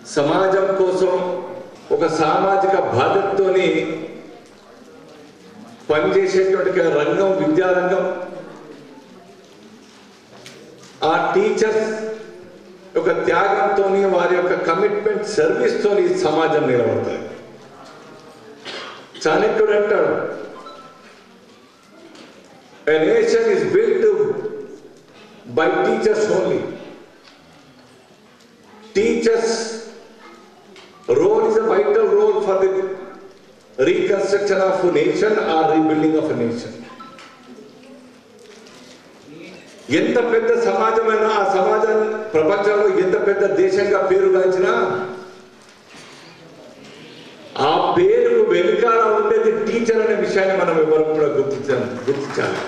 సమాజం కోసం ఒక సామాజిక బాధ్యతతోని పనిచేసేటువంటి రంగం విద్యారంగం ఆ టీచర్స్ యొక్క త్యాగంతో వారి యొక్క కమిట్మెంట్ సర్వీస్తో ఈ సమాజం నిలబడుతుంది చాణక్యుడు అంటాడు A nation is built by teachers only. Teachers' role is a vital role for the reconstruction of a nation or rebuilding of a nation. ఎంత పెద్ద సమాజమైనా ఆ సమాజం ప్రపంచంలో ఎంత పెద్ద దేశంగా పేరుగాంచినా ఆ పేరుకు వెనుకాల ఉండేది టీచర్ అనే విషయాన్ని మనం ఎవరు కూడా గుర్తించాలి గుర్తించాలి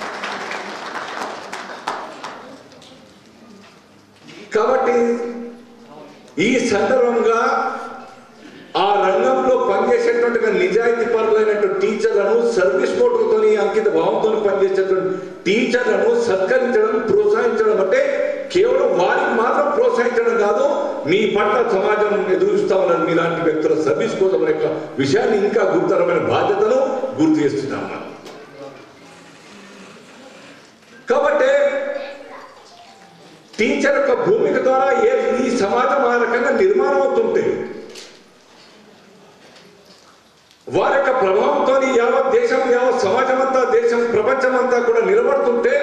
కాబట్టి ఈ సందర్భంగా ఆ రంగంలో పనిచేసేటువంటి నిజాయితీ పరులైనటువంటి టీచర్లను సర్వీస్ మోటర్తో అంకిత భావంతో పనిచేసేటువంటి టీచర్లను సత్కరించడం ప్రోత్సహించడం అంటే కేవలం వారికి మాత్రం ప్రోత్సహించడం కాదు మీ పట్ల సమాజం ఎదురుస్తా ఉన్నది మీలాంటి వ్యక్తుల సర్వీస్ కోసం అనే యొక్క విషయాన్ని ఇంకా గురుతరమైన బాధ్యతను గుర్తు చేస్తున్నాం మనం కాబట్టి టీచర్ యొక్క భూమిక ద్వారా ఏ ఈ సమాజం ఆ రకంగా నిర్మాణం అవుతుంటే వారి యొక్క ప్రభావంతో యావత్ దేశం యావత్ సమాజం అంతా దేశం ప్రపంచం అంతా కూడా నిలబడుతుంటే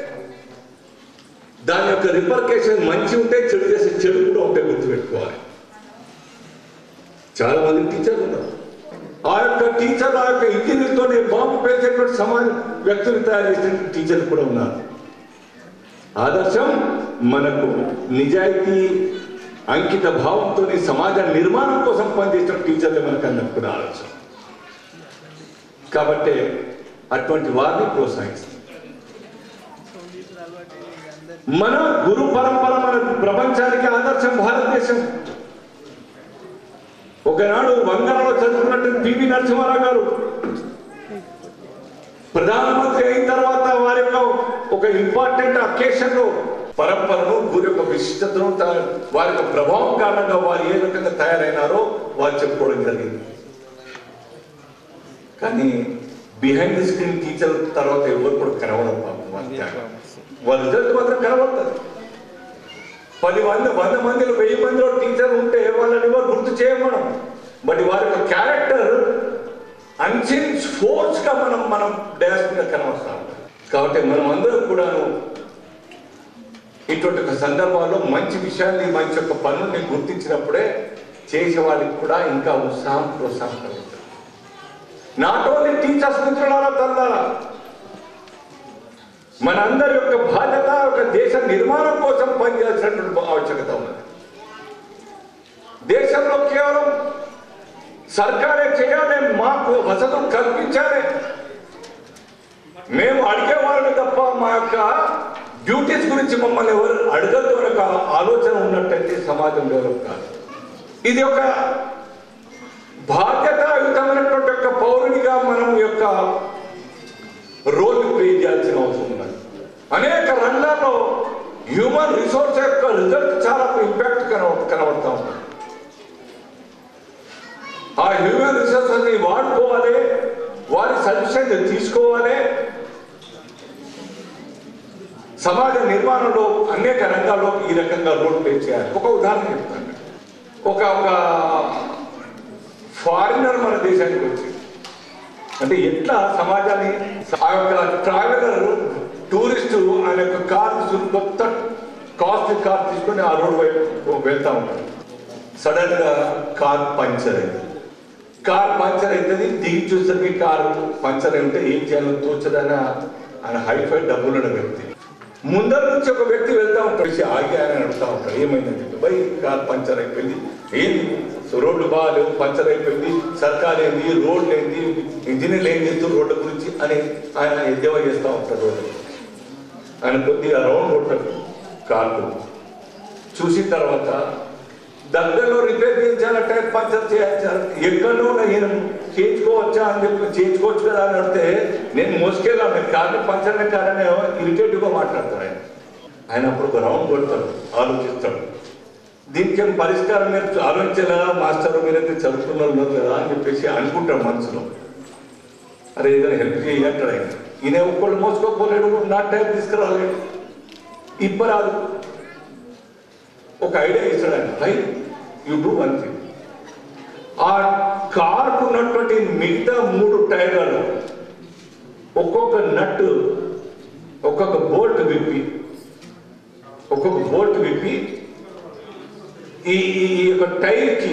దాని యొక్క రిపర్కేషన్ మంచి ఉంటే చెడు చేసే చెడు కూడా ఉంటే గుర్తుపెట్టుకోవాలి చాలా మంది టీచర్లు ఉన్నారు ఆ యొక్క టీచర్ ఆ యొక్క ఇంజనీర్తోనే బాంబు పేల్చేటువంటి సమాజ వ్యక్తులు తయారు చేసిన టీచర్లు కూడా ఉన్నారు ఆదర్శం మనకు నిజాయితీ అంకిత భావంతో సమాజ నిర్మాణం కోసం పనిచేసిన టీచర్లే మనకు అన్నప్పుడు ఆలోచన కాబట్టి అటువంటి వారిని ప్రోత్సహిస్తుంది మన గురు పరంపర మన ప్రపంచానికి ఆదర్శం భారతదేశం ఒకనాడు వంగరలో చదువుకున్నట్టు పివి నరసింహారావు గారు ప్రధానమంత్రి అయిన తర్వాత వారి యొక్క ఒక ఇంపార్టెంట్ అకేషన్ లో పరంపరను గురి యొక్క విశిష్టతను తా- వారి యొక్క ప్రభావం కారణంగా వారు ఏ రకంగా తయారైనారో వారు చెప్పుకోవడం జరిగింది కానీ బిహైండ్ ది స్క్రీన్ టీచర్ తర్వాత ఎవరు కూడా కనబడరు పాపం వాళ్ళ త్యాగం. వాళ్ళ రిజల్ట్ మాత్రం కనబడుతుంది పది మంది వంద మందిలో వెయ్యి మందిలో టీచర్ ఉంటే వాళ్ళని ఎవరు గుర్తు చేయమనం బట్ వారి యొక్క క్యారెక్టర్ అన్సిన్ ఫోర్స్ గా మనం మనం డాష్ మీద కనబడతాం కాబట్టి మనం అందరం కూడాను ఇటువంటి ఒక సందర్భాల్లో మంచి విషయాన్ని మంచి యొక్క పనుల్ని గుర్తించినప్పుడే చేసే వాళ్ళకి కూడా ఇంకా ఉత్సాహం ప్రోత్సాహం కలుగుతుంది నాట్ ఓన్లీ టీచర్స్ మిత్రులారా తల్లారా మనందరి యొక్క బాధ్యత ఒక దేశ నిర్మాణం కోసం పనిచేయాల్సినటువంటి ఆవశ్యకత ఉన్నది దేశంలో కేవలం సర్కారే చేయాలి మాకు వసతులు కల్పించాలి మేము అడిగేవాళ్ళని తప్ప మా యొక్క డ్యూటీస్ గురించి మమ్మల్ని ఎవరు అడగద్దు అనే ఒక ఆలోచన ఉన్నట్టయితే సమాజం డెవలప్ కాదు ఇది ఒక బాధ్యతాయుతమైనటువంటి యొక్క పౌరునిగా మనం యొక్క రోల్ ప్లే చేయాల్సిన అవసరం ఉన్నది అనేక రంగాల్లో హ్యూమన్ రిసోర్స్ యొక్క రిజల్ట్ చాలా ఇంపాక్ట్ కనబ కనబడతా ఉంది ఆ హ్యూమన్ రిసోర్సెస్ ని వాడుకోవాలి వారి సజెషన్ తీసుకోవాలి సమాజ నిర్మాణంలో అనేక రంగాల్లో ఈ రకంగా రోల్ ప్లే చేయాలి ఒక ఉదాహరణ చెప్తాను ఒక ఒక ఫారినర్ మన దేశానికి వచ్చింది అంటే ఎట్లా సమాజాన్ని ఆ యొక్క ట్రావెలర్ టూరిస్టు ఆయన యొక్క కార్ తీసుకుని కొత్త కాస్ట్ కార్ తీసుకొని ఆ రోడ్ వైపు వెళ్తా ఉంటాడు సడన్ గా కార్ పంచర్ అయింది కార్ పంచర్ అవుతుంది దిగి చూసరికి కారు పంచర్ అయితే ఏం చేయాలో తోచదన ఆయన హైఫై డబ్బులున్న వ్యక్తి ముందర నుంచి ఒక వ్యక్తి వెళ్తా ఉంటాడు వచ్చి ఆగి ఆయన అడుగుతా ఉంటాడు ఏమైందని చెప్పి బై కార్ పంచర్ అయిపోయింది ఏంది సో రోడ్లు బాగాలేవు పంచర్ అయిపోయింది సర్కార్ ఏంది రోడ్లు ఏంది ఇంజనీర్లు ఏం చేస్తారు రోడ్ల గురించి అని ఆయన ఎద్దేవా చేస్తూ ఉంటాడు రోడ్డు ఆయన కొద్దిగా రౌండ్ కొట్టాడు కార్లు చూసిన తర్వాత దగ్గరలో రిపేర్ చేయించాలంటే పంచర్ చేయించాలి ఎక్కడో నేను చేయించుకోవచ్చా అని చెప్పి చేయించుకోవచ్చు కదా అని అడిగితే నేను మోసుకెళ్ళాను కార్ని పంచర్ కారణం ఇరిటేటివ్గా మాట్లాడతాడు ఆయన ఆయన అప్పుడు ఒక రౌండ్ కొడతాడు ఆలోచిస్తాడు దీనికి ఏం పరిష్కారం మీరు ఆలోచించలేదా మాస్టర్ మీరైతే చదువుకున్నారు ఉన్నారు కదా అని చెప్పేసి అనుకుంటాడు మనసులో అరే ఏదైనా హెల్ప్ చేయి అంటాడు ఆయన ఈయన ఒక్కళ్ళు మోసుకోపోలేడు నా టైం తీసుకురాలేడు ఇప్పరాదు ఒక ఐడియా ఇస్తాడు ఆయన hi you do one thing ఆ కార్కు ఉన్నటువంటి మిగతా మూడు టైర్లలో ఒక్కొక్క నట్టు ఒక్కొక్క బోల్ట్ విప్పి ఒక్కొక్క బోల్ట్ విప్పి ఈ ఈ- ఈ యొక్క టైర్కి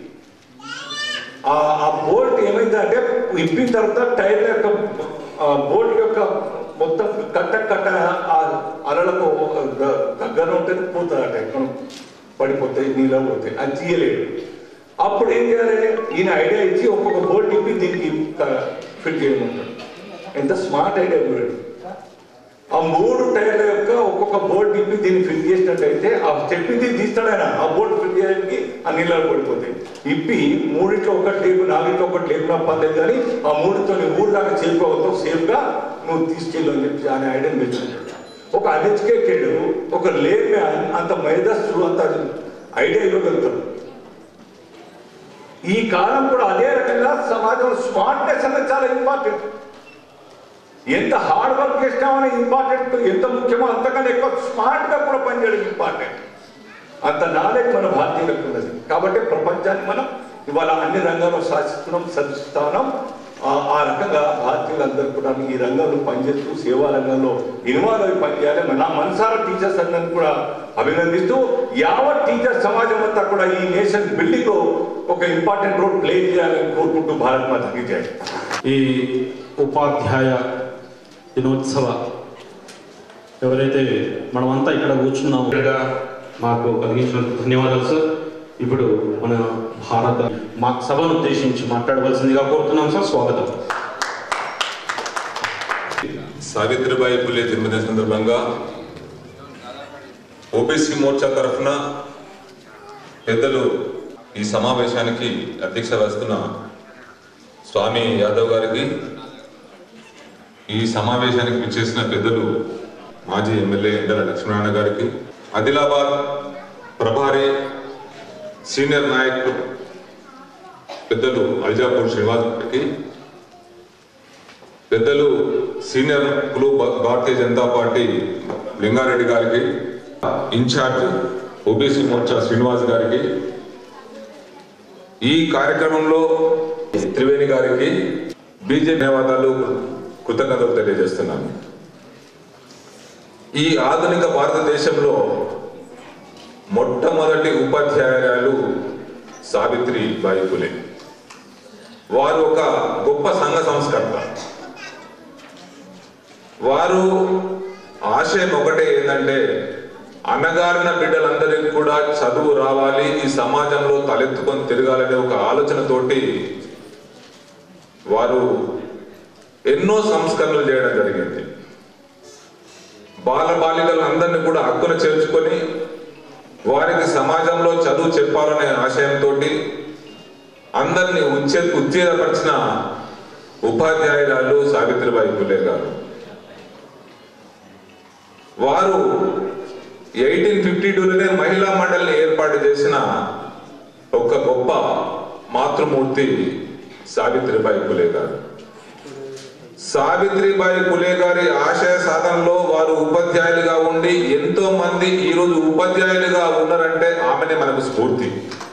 ఆ ఆ బోల్ట్ ఏమైందంటే విప్పిన తర్వాత టైర్ యొక్క ఆ బోల్ట్ యొక్క మొత్తం కట్ట కట్ట ఆ అలలకు ద- దగ్గర ఉంటుంది పోతుందట ఎక్కడ పడిపోతాయి నీళ్ళ పోతాయి అది తీయలేడు అప్పుడు ఏం చేయాలి ఈయన ఐడియా ఇచ్చి ఒక్కొక్క బోల్ట్ ఇప్పి దీనికి ఫిట్ చేయమంటాడు ఎంత స్మార్ట్ ఐడియా చూడండి ఆ మూడు టైర్ల యొక్క ఒక్కొక్క బోల్ట్ ఇప్పి దీన్ని ఫిట్ చేసినట్టయితే ఆ చెప్పింది తీస్తాడు ఆయన ఆ బోల్ట్ ఫిట్ చేయడానికి ఆ నీళ్ళలో పడిపోతాయి ఇప్పి మూడింట్లో ఒకటి లేపు నాలుగింట్లో ఒకటి లేకున్నా పర్లేదు కానీ ఆ మూడుతో ఊరు దాకా చేరుకోవద్దు సేఫ్ గా నువ్వు తీసుకెళ్ళు అని చెప్పి ఆయన ఐడియా మెచ్చుకుంటాడు ఒక అన్ఎడ్యుకేటెడ్ ఒక లేట్ మ్యాన్ అంత మేధస్సు అంత ఐడియా ఇవ్వగలుగుతాడు ఈ కాలం కూడా అదే రకంగా సమాజంలో స్మార్ట్నెస్ అనేది చాలా ఇంపార్టెంట్ ఎంత హార్డ్ వర్క్ చేసినామని ఇంపార్టెంట్ ఎంత ముఖ్యమో అంతకన్నా ఎక్కువ స్మార్ట్ గా కూడా పనిచేయడం ఇంపార్టెంట్ అంత నాలెడ్జ్ మన భారతీయులకు ఉన్నది కాబట్టి ప్రపంచాన్ని మనం ఇవాళ అన్ని రంగాల్లో శాసిస్తున్నాం సరిస్తా ఉన్నాం ఆ- ఆ రకంగా భారతీయులందరూ కూడా ఈ రంగంలో పనిచేస్తూ సేవా రంగంలో ఇన్వాల్వ్ అయి పనిచేయాలి మన మనసారా టీచర్స్ అందరిని కూడా అభినందిస్తూ యావత్ టీచర్ సమాజం అంతా కూడా ఈ నేషన్ బిల్డింగ్ లో ఒక ఇంపార్టెంట్ రోల్ ప్లే చేయాలని కోరుకుంటూ భారత్ మాతకి జై ఈ ఉపాధ్యాయ దినోత్సవ ఎవరైతే మనమంతా ఇక్కడ కూర్చున్నామో ఇక్కడ మాకు కలిగించినందుకు ధన్యవాదాలు సార్ ఇప్పుడు మన భారత మా సభను ఉద్దేశించి మాట్లాడవలసిందిగా కోరుతున్నాం సార్ స్వాగతం సావిత్రిబాయి పులే జన్మదిన సందర్భంగా ఓబీసీ మోర్చా తరఫున పెద్దలు ఈ సమావేశానికి అధ్యక్ష వహిస్తున్న స్వామి యాదవ్ గారికి ఈ సమావేశానికి విచ్చేసిన పెద్దలు మాజీ ఎమ్మెల్యే ఎండల లక్ష్మీనారాయణ గారికి ఆదిలాబాద్ ప్రభారి సీనియర్ నాయకులు పెద్దలు అల్జాపూర్ శ్రీనివాస్ గారికి పెద్దలు సీనియర్ కులు భారతీయ జనతా పార్టీ లింగారెడ్డి గారికి ఇన్ఛార్జ్ ఓబీసీ మోర్చా శ్రీనివాస్ గారికి ఈ కార్యక్రమంలో త్రివేణి గారికి బీజేపీ ధన్యవాదాలు కృతజ్ఞతలు తెలియజేస్తున్నాను ఈ ఆధునిక భారతదేశంలో మొట్టమొదటి ఉపాధ్యాయురాలు సావిత్రి బాయి పులే వారు ఒక గొప్ప సంఘ సంస్కర్త వారు ఆశయం ఒకటే ఏంటంటే అన్నగారిన బిడ్డలందరికీ కూడా చదువు రావాలి ఈ సమాజంలో తలెత్తుకొని తిరగాలనే ఒక ఆలోచనతోటి వారు ఎన్నో సంస్కరణలు చేయడం జరిగింది బాల బాలికలందరినీ కూడా హక్కున చేర్చుకొని వారికి సమాజంలో చదువు చెప్పాలనే ఆశయంతో అందరినీ ఉచ్చే ఉత్తేజపరిచిన ఉపాధ్యాయురాలు సావిత్రిబాయి పులే గారు వారు ఎయిటీన్ ఫిఫ్టీ టూలోనే మహిళా మండలిని ఏర్పాటు చేసిన ఒక గొప్ప మాతృమూర్తి సావిత్రిబాయి పులే గారు సావిత్రిబాయి పులే గారి ఆశయ సాధనలో వారు ఉపాధ్యాయులుగా ఉండి ఎంతో మంది ఈ రోజు ఉపాధ్యాయులుగా ఉన్నారంటే ఆమెనే మనకు స్ఫూర్తి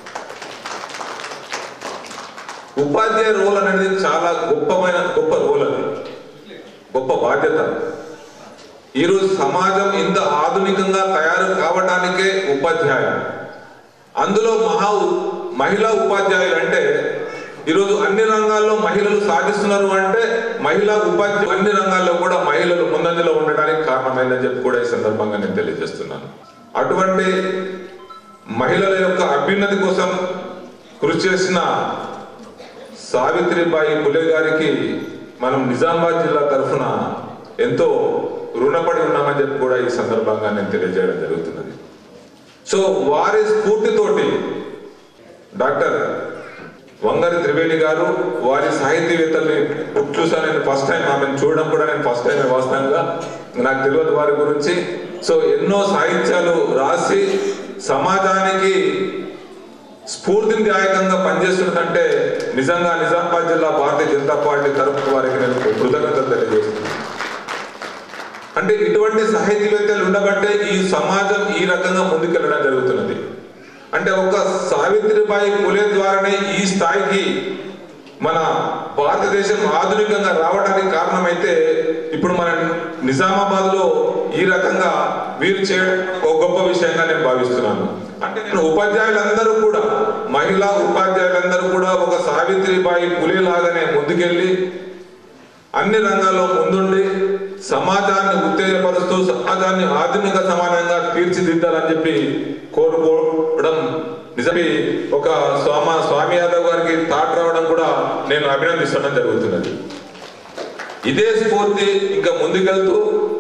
ఉపాధ్యాయ రోల్ అనేది చాలా గొప్పమైన గొప్ప రోల్ అది గొప్ప బాధ్యత ఈరోజు సమాజం ఇంత ఆధునికంగా తయారు కావటానికే ఉపాధ్యాయులు అందులో మహా మహిళా ఉపాధ్యాయులు అంటే ఈరోజు అన్ని రంగాల్లో మహిళలు సాధిస్తున్నారు అంటే మహిళా ఉపాధ్యాయు అన్ని రంగాల్లో కూడా మహిళలు ముందంజలో ఉండడానికి కారణమైందని చెప్పి కూడా ఈ సందర్భంగా నేను తెలియజేస్తున్నాను అటువంటి మహిళల యొక్క అభ్యున్నతి కోసం కృషి చేసిన సావిత్రిబాయి పులే గారికి మనం నిజామాబాద్ జిల్లా తరఫున ఎంతో రుణపడి ఉన్నామని చెప్పి కూడా ఈ సందర్భంగా నేను తెలియజేయడం జరుగుతున్నది సో వారి స్ఫూర్తితోటి డాక్టర్ వంగరి త్రివేణి గారు వారి సాహితీవేత్తల్ని చూసాను నేను ఫస్ట్ టైం ఆమెను చూడడం కూడా నేను ఫస్ట్ టైం వాస్తవంగా నాకు తెలియదు వారి గురించి సో ఎన్నో సాహిత్యాలు రాసి సమాజానికి స్ఫూర్తిదాయకంగా పనిచేస్తున్నదంటే నిజంగా నిజామాబాద్ జిల్లా భారతీయ జనతా పార్టీ తరపు వారికి నేను కృతజ్ఞతలు తెలియజేస్తున్నాను అంటే ఇటువంటి సాహితీవేత్తలు ఉండబట్టే ఈ సమాజం ఈ రకంగా ముందుకెళ్ళడం జరుగుతున్నది అంటే ఒక సావిత్రిబాయి పులే ద్వారానే ఈ స్థాయికి మన భారతదేశం ఆధునికంగా రావడానికి కారణమైతే ఇప్పుడు మన నిజామాబాద్ లో ఈ రకంగా వీరు చేయడం ఒక గొప్ప విషయంగా నేను భావిస్తున్నాను అంటే నేను ఉపాధ్యాయులందరూ కూడా మహిళా ఉపాధ్యాయులందరూ కూడా ఒక సావిత్రిబాయి పులే లాగానే ముందుకెళ్ళి అన్ని రంగాల్లో ముందుండి సమాజాన్ని ఉత్తేజపరుస్తూ సమాజాన్ని ఆధునిక సమానంగా తీర్చిదిద్దాలని చెప్పి కోరుకోవడం నిజమే ఒక స్వామ స్వామి యాదవ్ గారికి తాట్ రావడం కూడా నేను అభినందిస్తడం జరుగుతున్నది ఇదే స్ఫూర్తి ఇంకా ముందుకెళ్తూ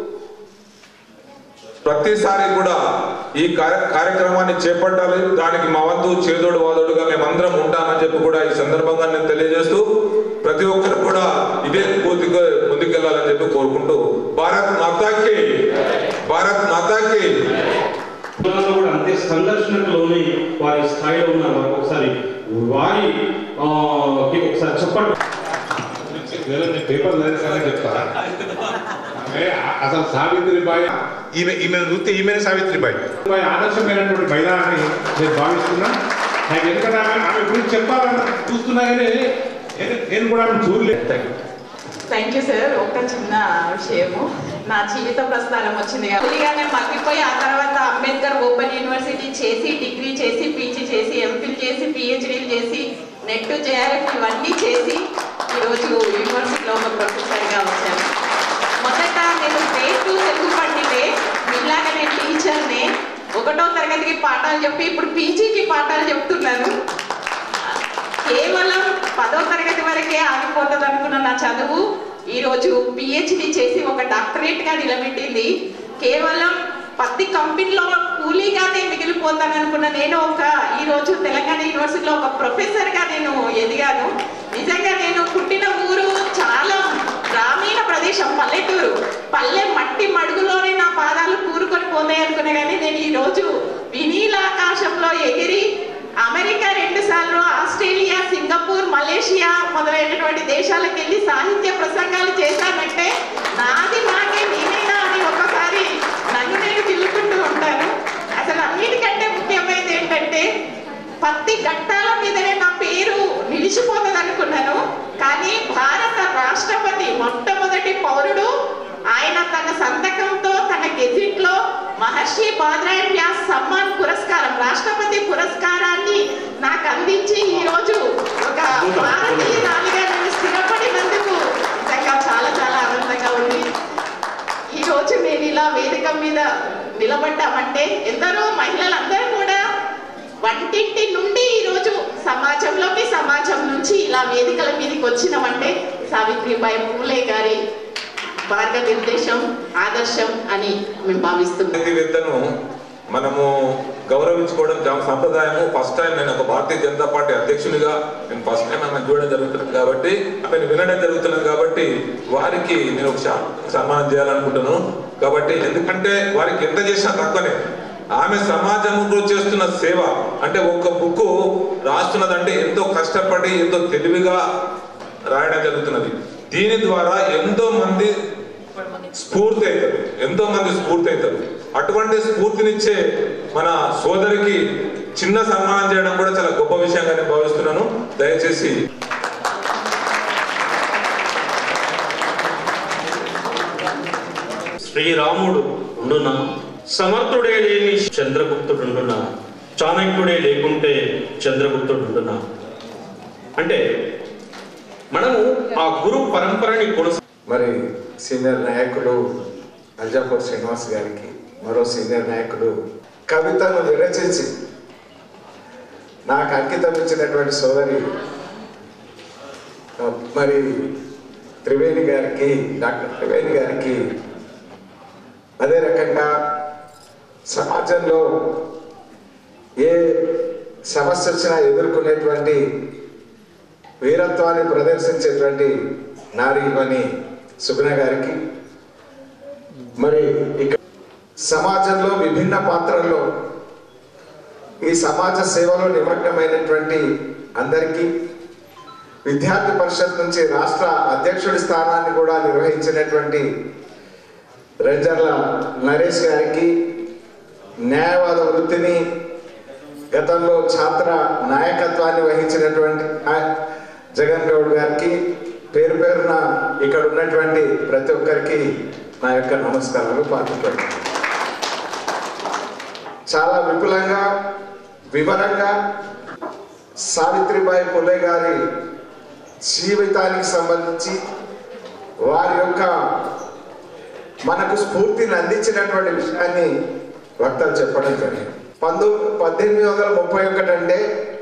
ప్రతిసారి కూడా ఈ కార్య- కార్యక్రమాన్ని చేపట్టాలి దానికి మా వంతు చేదోడు వాదోడుగా మేమందరం ఉంటామని చెప్పి కూడా ఈ సందర్భంగా నేను తెలియజేస్తూ ప్రతి ఒక్కరు కూడా ఇదే స్ఫూర్తిగా ముందుకెళ్లాలని చెప్పి కోరుకుంటూ భారత్ మాతాకి భారత్ మాతాకి కులాల్లో కూడా అంతే సంఘర్షణలోని వారి స్థాయిలో ఉన్నారు వారికి ఒకసారి వారి ఆ, కి ఒకసారి చెప్పండి వేరే నేను పేపర్ చదివిన చెప్తా ఆమె అసలు సావిత్రిబాయి ఈమె ఈమె చూస్తే ఈమె సావిత్రిబాయి బాయి ఆదర్శమైనటువంటి మహిళ అని నేను భావిస్తున్నా నాకు ఎందుకంటే ఆమె ఆమె గురించి చెప్పాలని చూస్తున్నా కానీ నేను- నేను కూడా ఆమె చూడలేదు థ్యాంక్ యూ సార్ ఒక చిన్న విషయము నా జీవిత ప్రస్థానం వచ్చింది ముందుగానే మగ్గిపోయి ఆ తర్వాత అంబేద్కర్ ఓపెన్ యూనివర్సిటీ చేసి డిగ్రీ చేసి పీజీ చేసి ఎంఫిల్ చేసి పిహెచ్డీలు చేసి నెట్ జేఆర్ఎఫ్ ఇవన్నీ చేసి ఈరోజు యూనివర్సిటీలో ఒక ప్రొఫెసర్గా వచ్చాను మొదట నేను స్టేట్ టు తెలుగు పండితే మీలాగా నేను టీచర్ని ఒకటో తరగతికి పాఠాలు చెప్పి ఇప్పుడు పీజీకి పాఠాలు చెప్తున్నాను కేవలం పదో తరగతి వరకే ఆగిపోతుంది అనుకున్న నా చదువు ఈ రోజు పిహెచ్డి చేసి ఒక డాక్టరేట్ గా నిలబెట్టింది కేవలం పత్తి కంపెనీలో కూలీగానే మిగిలిపోతాను అనుకున్న నేను ఒక ఈ రోజు తెలంగాణ యూనివర్సిటీలో ఒక ప్రొఫెసర్ గా నేను ఎదిగాను నిజంగా నేను పుట్టిన ఊరు చాలా గ్రామీణ ప్రదేశం పల్లెటూరు పల్లె మట్టి మడుగులోనే నా పాదాలు కూరుకొని పోతాయి అనుకున్నా కానీ నేను ఈ రోజు వినీలాకాశంలో ఎగిరి అమెరికా రెండు సార్లు ఆస్ట్రేలియా సింగపూర్ మలేషియా మొదలైనటువంటి దేశాలకు వెళ్ళి సాహిత్య ప్రసంగాలు చేశానంటే నాది నాకే నేనేనా అని ఒకసారి నన్ను నేను చిల్లుకుంటూ ఉంటాను అసలు అన్నిటికంటే ముఖ్యమైనది ఏంటంటే పత్తి ఘట్టాల మీదనే నా పేరు నిలిచిపోతుంది అనుకున్నాను కానీ భారత రాష్ట్రపతి మొట్టమొదటి పౌరుడు ఆయన తన సంతకంతో తన గెజిట్ లో మహర్షి బాద్రాయణ వ్యాస్ సమ్మాన్ పురస్కారం రాష్ట్రపతి పురస్కారాన్ని నాకు అందించి ఈ రోజు ఒక భారతీయురాలిగా నేను స్థిరపడినందుకు నిజంగా చాలా చాలా ఆనందంగా ఉంది ఈ రోజు నేను ఇలా వేదిక మీద నిలబడ్డామంటే ఎందరో మహిళలందరూ కూడా వంటింటి నుండి ఈ రోజు సమాజంలోకి సమాజం నుంచి ఇలా వేదికల మీదకి వచ్చినామంటే సావిత్రిబాయి పూలే గారి మార్గనిర్దేశం ఆదర్శం అని మేము భావిస్తున్నాం సాహితీవేత్తను మనము గౌరవించుకోవడం జా- సంప్రదాయము ఫస్ట్ టైం నేను ఒక భారతీయ జనతా పార్టీ అధ్యక్షునిగా నేను ఫస్ట్ టైం ఆమెను చూడడం జరుగుతున్నది కాబట్టి ఆమెను వినడం జరుగుతున్నది కాబట్టి వారికి నేను ఒక శా- సన్మానం చేయాలనుకుంటున్నాను కాబట్టి ఎందుకంటే వారికి ఎంత చేసినా తక్కువనే ఆమె సమాజంలో చేస్తున్న సేవ అంటే ఒక్క బుక్ రాస్తున్నదంటే ఎంతో కష్టపడి ఎంతో తెలివిగా రాయడం జరుగుతున్నది దీని ద్వారా ఎంతో మంది స్ఫూర్తి అవుతారు ఎంతో మంది స్ఫూర్తి అవుతారు అటువంటి స్ఫూర్తినిచ్చే మన సోదరికి చిన్న సన్మానం చేయడం కూడా చాలా గొప్ప విషయంగా నేను భావిస్తున్నాను దయచేసి శ్రీరాముడు ఉండున సమర్థుడే లేని చంద్రగుప్తుడు ఉండున చాణక్యుడే లేకుంటే చంద్రగుప్తుడు ఉండున అంటే మనము ఆ గురు పరంపరని కొనసా మరి సీనియర్ నాయకుడు అల్జాపూర్ శ్రీనివాస్ గారికి మరో సీనియర్ నాయకుడు కవితను విరచించి నాకు అంకితం ఇచ్చినటువంటి సోదరి ఆ, మరి త్రివేణి గారికి డాక్టర్ త్రివేణి గారికి అదే రకంగా సమాజంలో ఏ సమస్య వచ్చినా ఎదుర్కొనేటువంటి వీరత్వాన్ని ప్రదర్శించేటువంటి నారీమణి సుగుణ గారికి మరి ఇక సమాజంలో విభిన్న పాత్రల్లో ఈ సమాజ సేవలో నిమగ్నమైనటువంటి అందరికీ విద్యార్థి పరిషత్ నుంచి రాష్ట్ర అధ్యక్షుడి స్థానాన్ని కూడా నిర్వహించినటువంటి రంజర్ల నరేష్ గారికి న్యాయవాద వృత్తిని గతంలో ఛాత్ర నాయకత్వాన్ని వహించినటువంటి ఆ జగన్ గౌడ్ గారికి పేరు పేరున ఇక్కడ ఉన్నటువంటి ప్రతి ఒక్కరికి నా యొక్క నమస్కారాలు పాల్గొంటాను చాలా విపులంగా వివరంగా సావిత్రిబాయి పులే గారి జీవితానికి సంబంధించి వారి యొక్క మనకు స్ఫూర్తిని అందించినటువంటి విషయాన్ని వక్తలు చెప్పడం జరిగింది పంతొమ్మిది పద్దెనిమిది వందల ముప్పై ఒకటి అంటే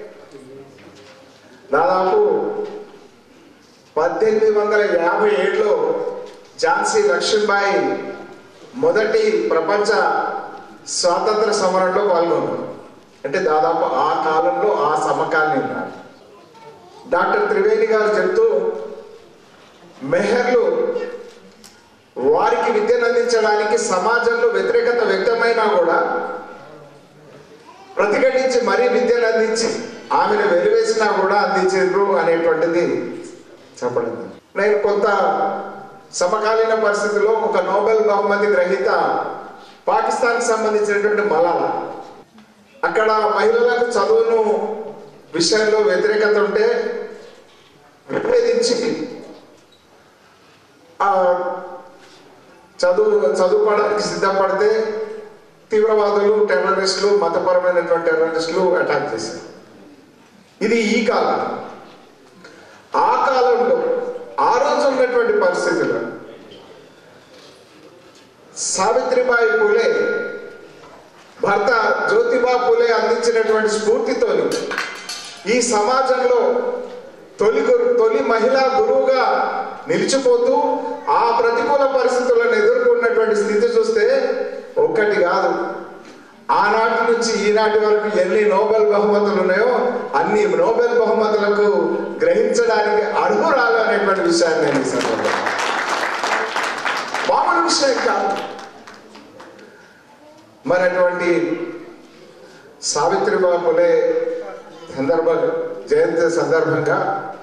దాదాపు పద్దెనిమిది వందల యాభై ఏడులో ఝాన్సీ లక్ష్మీబాయి మొదటి ప్రపంచ స్వాతంత్ర సమరంలో పాల్గొన్నారు అంటే దాదాపు ఆ కాలంలో ఆ సమకాలీన డాక్టర్ త్రివేణి గారు చెప్తూ మెహర్లు వారికి విద్యను అందించడానికి సమాజంలో వ్యతిరేకత వ్యక్తమైనా కూడా ప్రతిఘటించి మరీ విద్యను అందించి ఆమెను వెలివేసినా కూడా అందించారు అనేటువంటిది చెప్పడం నేను కొంత సమకాలీన పరిస్థితిలో ఒక నోబెల్ బహుమతి గ్రహీత పాకిస్తాన్కి సంబంధించినటువంటి మలాలా అక్కడ మహిళలకు చదువును విషయంలో వ్యతిరేకత ఉంటే విభేదించి ఆ చదువు చదువుకోవడానికి సిద్ధపడితే తీవ్రవాదులు టెర్రరిస్టులు మతపరమైనటువంటి టెర్రరిస్టులు అటాక్ చేశారు ఇది ఈ కాలం ఆ కాలంలో ఆ రోజు ఉన్నటువంటి పరిస్థితుల్లో సావిత్రిబాయి పూలే భర్త జ్యోతిబా పూలే అందించినటువంటి స్ఫూర్తితోని ఈ సమాజంలో తొలి గురు తొలి మహిళా గురువుగా నిలిచిపోతూ ఆ ప్రతికూల పరిస్థితులను ఎదుర్కొన్నటువంటి స్థితి చూస్తే ఒక్కటి కాదు ఆనాటి నుంచి ఈనాటి వరకు ఎన్ని నోబెల్ బహుమతులు ఉన్నాయో అన్ని నోబెల్ బహుమతులకు గ్రహించడానికి అర్హురాలు అనేటువంటి విషయాన్ని నేను ఈ సందర్భంగా మామూలు విషయం కాదు మరి అటువంటి సావిత్రిబాయి పులే సందర్భ జయంతి సందర్భంగా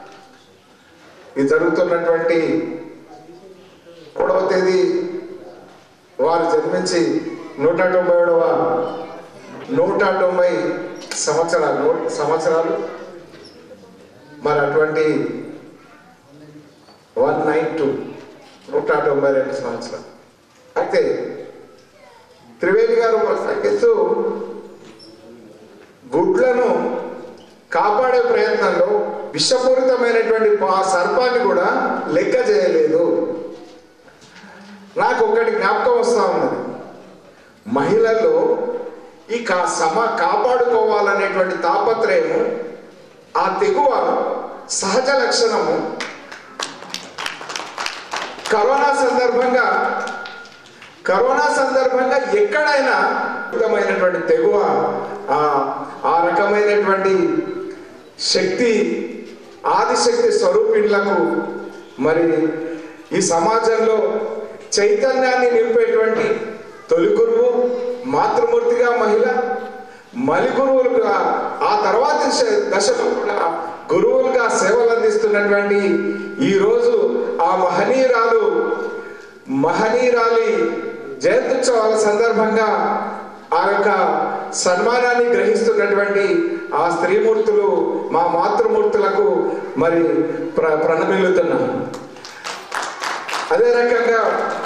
ఈ జరుగుతున్నటువంటి మూడవ తేదీ వారు జన్మించి నూట తొంభై ఏడవ నూట తొంభై సంవత్సరాలు నూ- సంవత్సరాలు మరి అటువంటి వన్ నైన్ టూ నూట తొంభై రెండు సంవత్సరాలు అయితే త్రివేణి గారు ప్రసంగిస్తూ గుడ్లను కాపాడే ప్రయత్నంలో విషపూరితమైనటువంటి పా- సర్పాన్ని కూడా లెక్క చేయలేదు నాకు ఒకటి జ్ఞాపకం వస్తా ఉన్నది మహిళల్లో ఈ కా సమ కాపాడుకోవాలనేటువంటి తాపత్రయము ఆ తెగువ సహజ లక్షణము కరోనా సందర్భంగా కరోనా సందర్భంగా ఎక్కడైనా అద్భుతమైనటువంటి తెగువ ఆ ఆ రకమైనటువంటి శక్తి ఆదిశక్తి స్వరూపిణులకు మరి ఈ సమాజంలో చైతన్యాన్ని నింపేటువంటి తొలి గురువు మాతృమూర్తిగా మహిళ మలి గురువులుగా ఆ తర్వాత దశ- దశలో కూడా గురువులుగా సేవలు అందిస్తున్నటువంటి ఈ రోజు ఆ మహనీయురాలు మహనీయురాలి జయంత్యుత్సవాల సందర్భంగా ఆ యొక్క సన్మానాన్ని గ్రహిస్తున్నటువంటి ఆ స్త్రీమూర్తులు మా మాతృమూర్తులకు మరి ప్ర ప్రణమిల్లుతున్నాం అదే రకంగా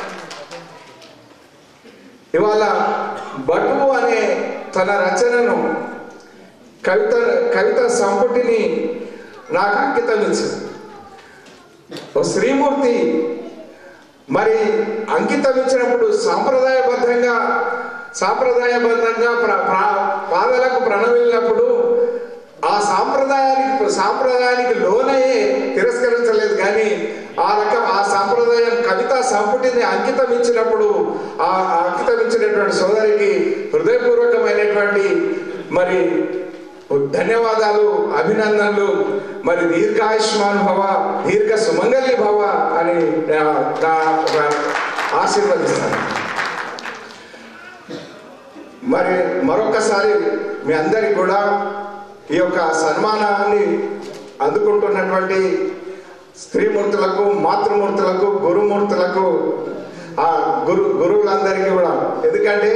ఇవాళ బటువు అనే తన రచనను కవిత కవిత సంపుటిని నాకు అంకితం ఇచ్చింది ఓ శ్రీమూర్తి మరి అంకితం ఇచ్చినప్పుడు సాంప్రదాయబద్ధంగా సాంప్రదాయబద్ధంగా ప్ర ప్ర- పాదలకు ప్రణమిల్లినప్పుడు ఆ సాంప్రదాయానికి సాంప్రదాయానికి లోనయ్యే తిరస్కరించలేదు కానీ ఆ రకం ఆ సాంప్రదాయం కవితా సంపుటిని అంకితం ఇచ్చినప్పుడు ఆ ఆ అంకితం ఇచ్చినటువంటి సోదరికి హృదయపూర్వకమైనటువంటి మరి ధన్యవాదాలు అభినందనలు మరి దీర్ఘాయుష్మాన్ భవ దీర్ఘ సుమంగళి భవ అని ఆ, నా- నా ఆశీర్వదిస్తాను మరి మరొకసారి మీ అందరికి కూడా ఈ యొక్క సన్మానాన్ని అందుకుంటున్నటువంటి స్త్రీమూర్తులకు మాతృమూర్తులకు గురుమూర్తులకు ఆ గురు గురువులందరికీ కూడా ఎందుకంటే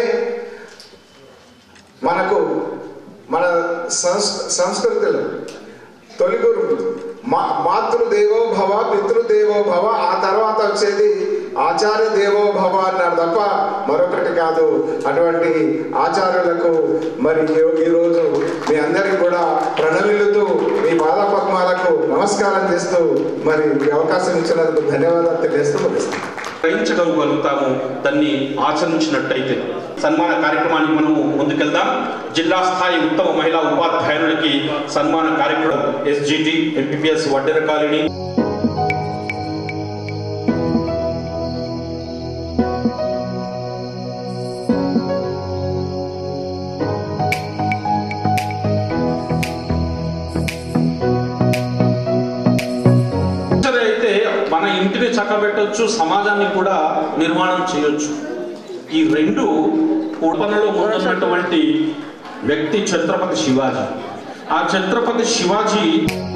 మనకు మన సంస్ సంస్కృతిలో తొలి గురు మా మాతృదేవో భవ పితృదేవో భవ ఆ తర్వాత వచ్చేది ఆచార్య దేవో భవ అన్నారు తప్ప మరొకటి కాదు అటువంటి ఆచార్యులకు మరి ఈ- ఈరోజు మీ అందరికి కూడా ప్రణమిల్లుతూ మీ పాద పద్మాలకు నమస్కారం చేస్తూ మరి ఈ అవకాశం ఇచ్చినందుకు ధన్యవాదాలు తెలియజేస్తూ ముగిస్తాను గ్రహించగలుగుతాము దాన్ని ఆచరించినట్టయితే సన్మాన కార్యక్రమానికి మనము ముందుకెళ్దాం జిల్లా స్థాయి ఉత్తమ మహిళా ఉపాధ్యాయులకి సన్మాన కార్యక్రమం ఎస్జిటి ఎంపీపీఎస్ వడ్డెర కాలనీ సరే అయితే మన ఇంటిని చక్కబెట్టొచ్చు సమాజాన్ని కూడా నిర్మాణం చేయొచ్చు ఈ రెండు ఉడపనలో ముందున్నటువంటి వ్యక్తి ఛత్రపతి శివాజీ ఆ ఛత్రపతి శివాజీ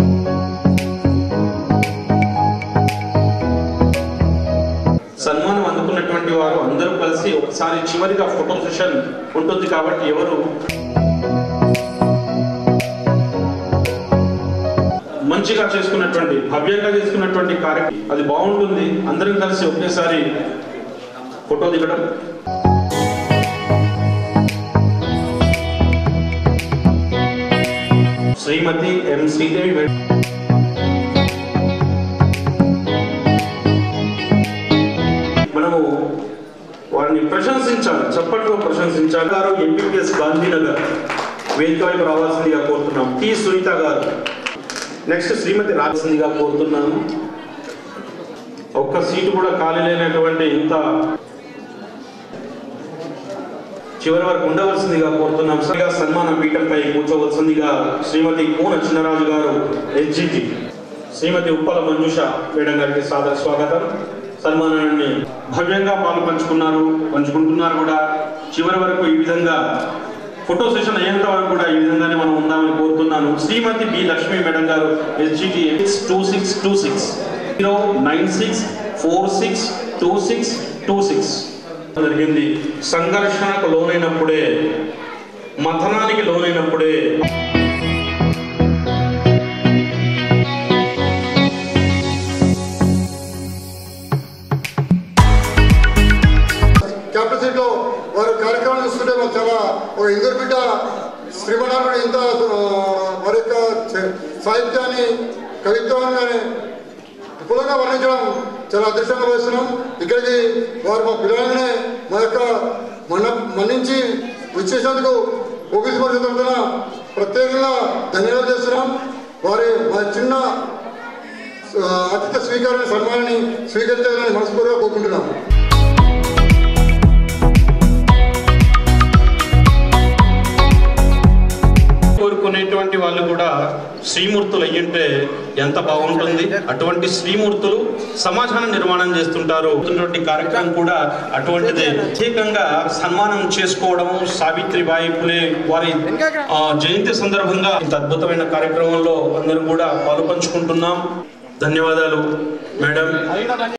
సన్మానం అందుకున్నటువంటి వారు అందరూ కలిసి ఒకసారి చివరిగా ఫోటో సెషన్ ఉంటుంది కాబట్టి ఎవరు మంచిగా చేసుకున్నటువంటి భవ్యంగా చేసుకున్నటువంటి కార్యక్రమం అది బాగుంటుంది అందరం కలిసి ఒకేసారి ఫోటో దిగడం శ్రీమతి ఎం శ్రీదేవి మేడం మనము వారిని ప్రశంసించాలి చప్పట్లో ప్రశంసించాలి గారు ఎంపీపీఎస్ గాంధీనగర్ వేదిక వైపు రావాల్సిందిగా కోరుతున్నాం టి సునీత గారు నెక్స్ట్ శ్రీమతి రావాల్సిందిగా కోరుతున్నాను ఒక్క సీటు కూడా ఖాళీ లేనటువంటి ఇంత చివరి వరకు ఉండవలసిందిగా కోరుతున్నాం సరిగా సన్మాన పీఠంపై కూర్చోవలసిందిగా శ్రీమతి కూన చిన్నరాజు గారు ఎస్జిటి శ్రీమతి ఉప్పల మంజుష మేడం గారికి సాదర స్వాగతం సన్మానాన్ని భవ్యంగా పాలు పంచుకున్నారు పంచుకుంటున్నారు కూడా చివరి వరకు ఈ విధంగా ఫోటో సెషన్ అయ్యేంత వరకు కూడా ఈ విధంగానే మనం ఉందామని కోరుతున్నాను శ్రీమతి బి లక్ష్మి మేడం గారు SGT two six two six zero nine six four six two six two six జరిగింది సంఘర్షణకు లోనైనప్పుడే మథనానికి లోనైనప్పుడే క్యాపిటల్ సిటీలో వారి కార్యక్రమాలు చూస్తుంటే మాకు చాలా ఒక ఇందరు బిడ్డ శ్రీమణాలుడు ఇంత ఆ, వారి యొక్క చ- సాహిత్యాన్ని కవిత్వాన్ని విపులంగా వర్ణించడం చాలా అదృష్టంగా భావిస్తున్నాం ఇక్కడికి వారు మా పిల్లలనే మా యొక్క మన మన్నించి విచ్చేసినందుకు ఓబీసీ పరిషత్ తరఫున ప్రత్యేకంగా ధన్యవాదాలు చేస్తున్నాం వారి మా చిన్న ఆ, అతిథి స్వీకారాన్ని సన్మానాన్ని స్వీకరించాలని మనస్ఫూర్తిగా కోరుకుంటున్నాం కోరుకునేటువంటి వాళ్ళు కూడా శ్రీమూర్తులు అయ్యుంటే ఎంత బాగుంటుంది అటువంటి శ్రీమూర్తులు సమాజాన్ని నిర్మాణం చేస్తుంటారు అటువంటి కార్యక్రమం కూడా అటువంటిదే ప్రత్యేకంగా సన్మానం చేసుకోవడం సావిత్రిబాయి పులే వారి ఆ, జయంతి సందర్భంగా ఇంత అద్భుతమైన కార్యక్రమంలో అందరం కూడా పాలు పంచుకుంటున్నాం ధన్యవాదాలు మేడం